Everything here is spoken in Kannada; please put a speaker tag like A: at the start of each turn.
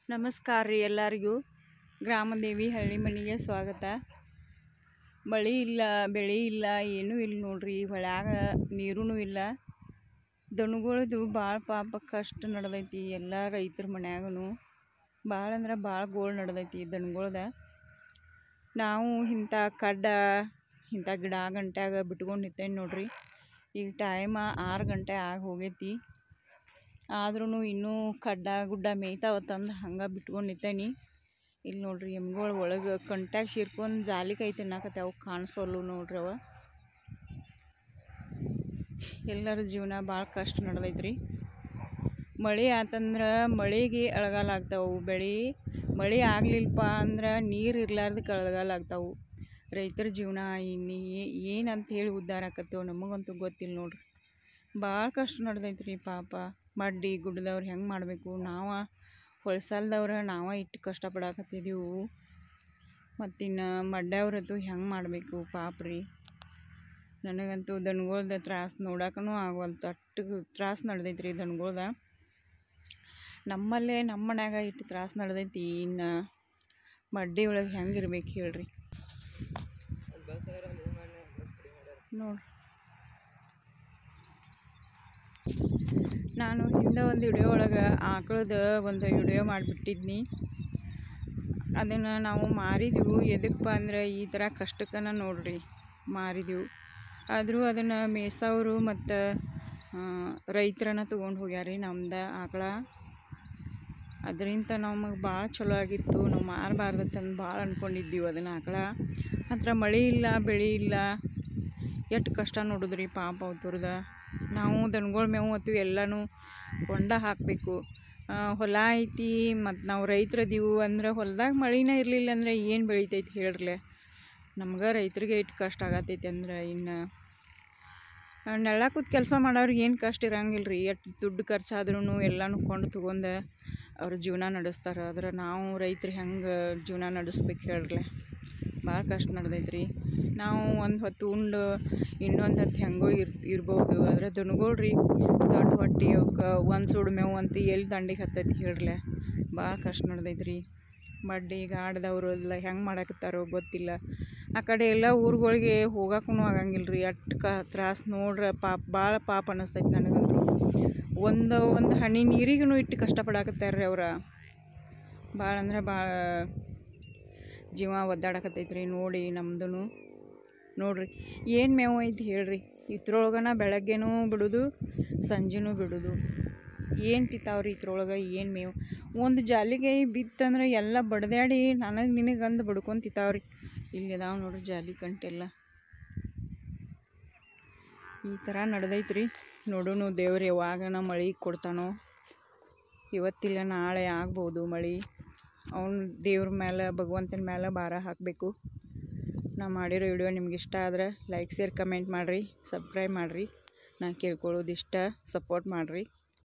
A: ನಮಸ್ಕಾರ ರೀ ಎಲ್ಲರಿಗೂ ಗ್ರಾಮದೇವಿ ಹಳ್ಳಿ ಮನೆಗೆ ಸ್ವಾಗತ ಮಳೆ ಇಲ್ಲ ಬೆಳೆ ಇಲ್ಲ ಏನೂ ಇಲ್ಲ ನೋಡ್ರಿ ಹೊಳ್ಯಾಗ ನೀರೂ ಇಲ್ಲ ದನಗಳದು ಭಾಳ ಪಾಪ ಕಷ್ಟ ನಡ್ದೈತಿ ಎಲ್ಲ ರೈತರ ಮನ್ಯಾಗೂ ಭಾಳ ಅಂದ್ರೆ ಭಾಳ ಗೋಳು ನಡ್ದೈತಿ ದನಗಳ್ದ ನಾವು ಇಂಥ ಕಡ್ಡ ಇಂಥ ಗಿಡ ಗಂಟ್ಯಾಗ ಬಿಟ್ಕೊಂಡು ನಿಂತೇನೆ ನೋಡ್ರಿ ಈಗ ಟೈಮ ಆರು ಗಂಟೆ ಆಗಿ ಹೋಗೈತಿ ಆದ್ರೂ ಇನ್ನೂ ಕಡ್ಡ ಗುಡ್ಡ ಮೇಯ್ತಾವ ತಂದು ಹಂಗೆ ಬಿಟ್ಕೊಂಡು ನಿಂತೇನಿ ಇಲ್ಲಿ ನೋಡ್ರಿ ಎಮ್ಗಳು ಒಳಗೆ ಕಂಟ್ಯಾಗ ಸೇರ್ಕೊಂಡು ಜಾಲಿ ಕೈ ತಿನ್ನಾಕತ್ಯಾವ ಕಾಣಿಸೋಲ್ವು ನೋಡ್ರಿ ಅವ ಎಲ್ಲರ ಜೀವನ ಭಾಳ ಕಷ್ಟ ನಡ್ದೈತ್ರಿ ಮಳೆ ಆತಂದ್ರೆ ಮಳೆಗೆ ಅಳಗಾಲ ಆಗ್ತಾವು ಬೆಳೆ ಮಳೆ ಆಗ್ಲಿಲ್ಲಪ್ಪ ಅಂದ್ರೆ ನೀರು ಇರ್ಲಾರ್ದಕ್ಕೆ ಅಳಗಾಲ ಆಗ್ತಾವು ರೈತರ ಜೀವನ ಇನ್ನು ಏನಂತ ಹೇಳಿ ಉದ್ಧಾರ ಆಕತ್ತೇವ ನಮಗಂತೂ ಗೊತ್ತಿಲ್ಲ ನೋಡ್ರಿ ಭಾಳ ಕಷ್ಟ ನಡ್ದೈತ್ರಿ ಪಾಪ ಮಡ್ಡಿ ಗುಡ್ಡದವ್ರು ಹೆಂಗೆ ಮಾಡಬೇಕು ನಾವು ಹೊಳ್ಸಾಲ್ದವ್ರು ನಾವು ಇಟ್ಟು ಕಷ್ಟಪಡಾಕತ್ತಿದ್ದೀವು ಮತ್ತಿನ್ನು ಮಡ್ಯವ್ರದ್ದು ಹೆಂಗೆ ಮಾಡಬೇಕು ಪಾಪ ರೀ ನನಗಂತೂ ದನಗಳ್ದ ತ್ರಾಸ ನೋಡಕ್ಕೂ ಆಗವಲ್ತು ಅಷ್ಟು ತ್ರಾಸ ನಡ್ದೈತ್ರಿ ದನಗಳ್ದ ನಮ್ಮಲ್ಲೇ ನಮ್ಮ ಮನ್ಯಾಗ ಇಟ್ಟು ತ್ರಾಸ ನಡ್ದೈತಿ ಇನ್ನು ಮಡ್ಡಿ ಒಳಗೆ ಹೆಂಗೆ ಇರ್ಬೇಕು ಹೇಳ್ರಿ ನೋಡ್ರಿ ನಾನು ಹಿಂದೆ ಒಂದು ವಿಡಿಯೋ ಒಳಗೆ ಆಕಳದ ಒಂದು ವಿಡಿಯೋ ಮಾಡಿಬಿಟ್ಟಿದ್ನಿ ಅದನ್ನು ನಾವು ಮಾರಿದೆವು ಎದಕ್ಕಪ್ಪ ಅಂದ್ರೆ ಈ ಥರ ಕಷ್ಟಕ್ಕನ ನೋಡ್ರಿ ಮಾರಿದೆವು ಆದರೂ ಅದನ್ನು ಮೇಯ್ಸೋರು ಮತ್ತು ರೈತರನ್ನ ತೊಗೊಂಡು ಹೋಗ್ಯಾರಿ ನಮ್ದು ಆಕಳ ಅದರಿಂದ ನಮಗೆ ಭಾಳ ಚಲೋ ಆಗಿತ್ತು ನಾವು ಮಾರಬಾರ್ದತ್ತಂದು ಭಾಳ ಅಂದ್ಕೊಂಡಿದ್ದೀವಿ ಅದನ್ನು ಆಕಳ ಹತ್ರ ಮಳೆ ಇಲ್ಲ ಬೆಳೆ ಇಲ್ಲ ಎಷ್ಟು ಕಷ್ಟ ನೋಡಿದ್ರಿ ಪಾಪ ಅವ್ರದ್ದು ನಾವು ದನಗಳ ಮೇವು ಮತ್ತು ಎಲ್ಲನೂ ಹೊಂಡ ಹಾಕಬೇಕು ಹೊಲ ಐತಿ ಮತ್ತು ನಾವು ರೈತರದೀವು ಅಂದ್ರೆ ಹೊಲ್ದಾಗ ಮಳೆನೇ ಇರಲಿಲ್ಲ ಅಂದ್ರೆ ಏನು ಬೆಳಿತೈತಿ ಹೇಳ್ರಲೆ ನಮ್ಗೆ ರೈತರಿಗೆ ಇಟ್ಟು ಕಷ್ಟ ಆಗತೈತಿ ಅಂದ್ರೆ ಇನ್ನು ನೆಳ ಕೂತ್ ಕೆಲಸ ಮಾಡೋರಿಗೆ ಏನು ಕಷ್ಟ ಇರಂಗಿಲ್ಲ ರೀ ಎಷ್ಟು ದುಡ್ಡು ಖರ್ಚಾದ್ರೂ ಎಲ್ಲನೂ ಕೊಂಡು ತೊಗೊಂಡು ಅವ್ರ ಜೀವನ ನಡೆಸ್ತಾರೆ ಆದ್ರೆ ನಾವು ರೈತರು ಹೆಂಗೆ ಜೀವನ ನಡೆಸ್ಬೇಕು ಹೇಳ್ರಲೆ ಭಾಳ ಕಷ್ಟ ನಡ್ದೈತ್ರಿ ನಾವು ಒಂದು ಹೊತ್ತು ಉಂಡು ಇನ್ನೊಂದು ಹೊತ್ತು ಹೆಂಗೋ ಇರ್ ಇರ್ಬೋದು ಆದರೆ ದನಗಳು ರೀ ದೊಡ್ಡ ಹೊಟ್ಟೆ ಅವಕ್ಕೆ ಒಂದು ಸುಡು ಮೇವು ಅಂತ ಎಲ್ಲಿ ದಂಡಿಗೆ ಹತ್ತೈತಿ ಹೇಳ್ರಲೆ ಭಾಳ ಕಷ್ಟ ನಡ್ದೈತ್ರಿ ಮಡ್ಡಿ ಗಾಡ್ದವರು ಎಲ್ಲ ಹೆಂಗೆ ಮಾಡಾಕತ್ತಾರೋ ಗೊತ್ತಿಲ್ಲ ಆ ಕಡೆ ಎಲ್ಲ ಊರುಗಳಿಗೆ ಹೋಗಕ್ಕೂ ಆಗಂಗಿಲ್ಲ ರೀ ಅಷ್ಟು ಕ ತ್ರಾಸ ನೋಡ್ರೆ ಪಾಪ ಭಾಳ ಪಾಪ ಅನ್ನಿಸ್ತೈತಿ ನನಗಂತೂ ಒಂದು ಒಂದು ಹನಿ ನೀರಿಗೂ ಇಟ್ಟು ಕಷ್ಟಪಡಾಕತ್ತಾರ್ರಿ ಅವ್ರ ಭಾಳ ಅಂದ್ರೆ ಭಾಳ ಜೀವ ಒದ್ದಾಡಕತ್ತೈತ್ರಿ ನೋಡಿ ನಮ್ದು ನೋಡ್ರಿ ಏನು ಮೇವು ಐತಿ ಹೇಳ್ರಿ ಇದ್ರೊಳಗನ ಬೆಳಗ್ಗೆನೂ ಬಿಡೋದು ಸಂಜೆನೂ ಬಿಡೋದು ಏನು ತಿಂತಾವ್ರಿ ಇದ್ರೊಳಗೆ ಏನು ಮೇವು ಒಂದು ಜಾಲಿಗೆ ಬಿತ್ತಂದ್ರೆ ಎಲ್ಲ ಬಡ್ದಾಡಿ ನನಗೆ ನಿನಗೆ ಅಂದು ಬಡ್ಕೊಂಡು ತಿಂತಾವ್ರಿ ಇಲ್ಲಿ ಅದಾವ ನೋಡ್ರಿ ಜಾಲಿ ಕಂಟೆಲ್ಲ ಈ ಥರ ನಡೆದೈತ್ರಿ ನೋಡೋಣ ದೇವ್ರು ಯಾವಾಗನ ಮಳೆ ಕೊಡ್ತಾನೋ ಇವತ್ತಿಲ್ಲ ನಾಳೆ ಆಗ್ಬೋದು ಮಳೆ ಅವ್ನು ದೇವ್ರ ಮೇಲೆ ಭಗವಂತನ ಮೇಲೆ ಭಾರ ಹಾಕಬೇಕು ನಾ ಮಾಡಿರೋ ವಿಡಿಯೋ ನಿಮ್ಗೆ ಇಷ್ಟ ಆದ್ರೆ ಲೈಕ್ ಶೇರ್ ಕಮೆಂಟ್ ಮಾಡಿರಿ ಸಬ್ಸ್ಕ್ರೈಬ್ ಮಾಡಿರಿ ನಾ ಕೇಳ್ಕೊಳ್ಳೋದು ಇಷ್ಟ ಸಪೋರ್ಟ್ ಮಾಡಿರಿ